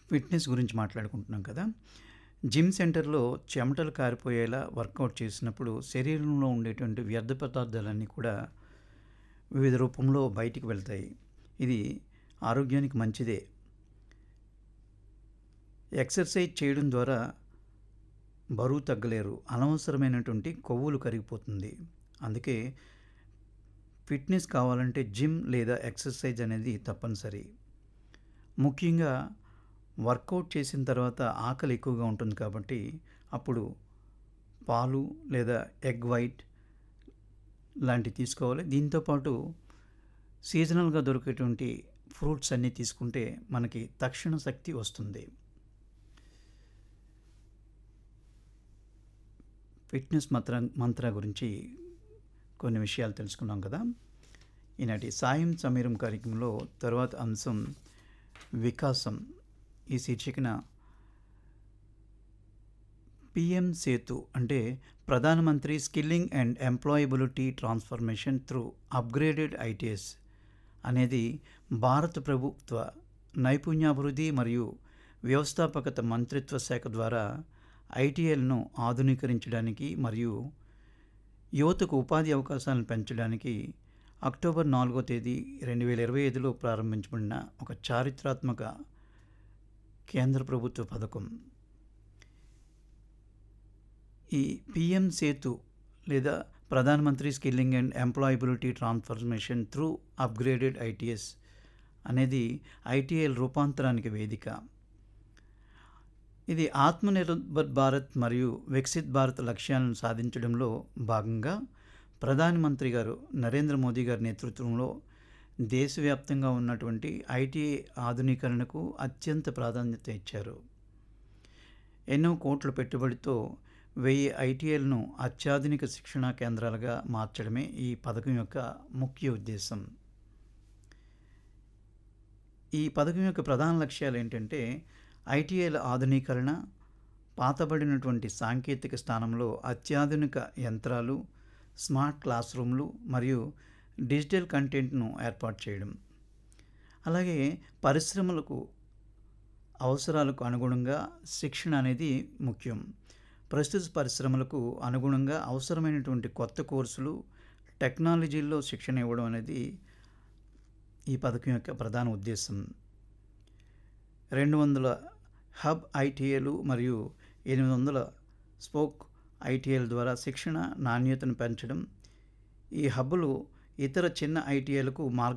fitness గురించి మాట్లాడుకుంటున్నాం కదా జిమ్ సెంటర్లో చెమటలు కారిపోయేలా వర్కౌట్ చేసినప్పుడు శరీరంలో ఉండేటువంటి వ్యర్థ పదార్థాలన్నీ కూడా వివిధ రూపంలో బయటికి వెళ్తాయి ఇది ఆరోగ్యానికి మంచిదే ఎక్సర్సైజ్ చేయడం ద్వారా బరువు తగ్గలేరు అనవసరమైనటువంటి కొవ్వులు కరిగిపోతుంది అందుకే ఫిట్నెస్ కావాలంటే జిమ్ లేదా ఎక్సర్సైజ్ అనేది తప్పనిసరి ముఖ్యంగా వర్కౌట్ చేసిన తర్వాత ఆకలి ఎక్కువగా ఉంటుంది కాబట్టి అప్పుడు పాలు లేదా ఎగ్ వైట్ లాంటివి తీసుకోవాలి దీంతోపాటు సీజనల్గా దొరికేటువంటి ఫ్రూట్స్ అన్నీ తీసుకుంటే మనకి తక్షణ శక్తి వస్తుంది ఫిట్నెస్ మంత్ర మంత్ర గురించి కొన్ని విషయాలు తెలుసుకున్నాం కదా ఈనాటి సాయం సమీరం కార్యక్రమంలో తర్వాత అంశం వికాసం ఈ శీర్షికన పిఎం సేతు అంటే ప్రధానమంత్రి skilling and employability transformation through upgraded ITIs అనేది భారత ప్రభుత్వ నైపుణ్యాభివృద్ధి మరియు వ్యవస్థాపకత మంత్రిత్వ శాఖ ద్వారా ఐటీఎల్ను ఆధునీకరించడానికి మరియు యువతకు ఉపాధి అవకాశాలను పెంచడానికి అక్టోబర్ నాలుగో తేదీ రెండు వేల ఇరవై ఐదులో ప్రారంభించబడిన ఒక చారిత్రాత్మక కేంద్ర ప్రభుత్వ పథకం ఈ పిఎం సేతు లేదా ప్రధానమంత్రి skilling and employability transformation through upgraded ITIs అనేది ఐటీఎల్ రూపాంతరానికి వేదిక ఇది ఆత్మనిర్భర్ భారత్ మరియు వికసిత్ భారత్ లక్ష్యాలను సాధించడంలో భాగంగా ప్రధానమంత్రి గారు నరేంద్ర మోదీ గారి నేతృత్వంలో దేశవ్యాప్తంగా ఉన్నటువంటి ఐటీ ఆధునీకరణకు అత్యంత ప్రాధాన్యత ఇచ్చారు ఎన్నో కోట్ల పెట్టుబడితో వెయ్యి ఐటీఎల్ను అత్యాధునిక శిక్షణా కేంద్రాలుగా మార్చడమే ఈ పథకం యొక్క ముఖ్య ఉద్దేశం ఈ పథకం యొక్క ప్రధాన లక్ష్యాలు ఏంటంటే ఐటీఐల ఆధునీకరణ పాతబడినటువంటి సాంకేతిక స్థానంలో అత్యాధునిక యంత్రాలు స్మార్ట్ క్లాస్ రూమ్లు మరియు డిజిటల్ కంటెంట్ను ఏర్పాటు చేయడం అలాగే పరిశ్రమలకు అవసరాలకు అనుగుణంగా శిక్షణ అనేది ముఖ్యం ప్రస్తుత పరిశ్రమలకు అనుగుణంగా అవసరమైనటువంటి కొత్త కోర్సులు టెక్నాలజీల్లో శిక్షణ ఇవ్వడం అనేది ఈ పథకం యొక్క ప్రధాన ఉద్దేశం రెండు వందల హబ్ ఐటీఏలు మరియు ఎనిమిది వందల స్పోక్ ఐటీఏల ద్వారా శిక్షణ నాణ్యతను పెంచడం ఈ హబ్బులు ఇతర చిన్న ఐటీఏలకు మార్గ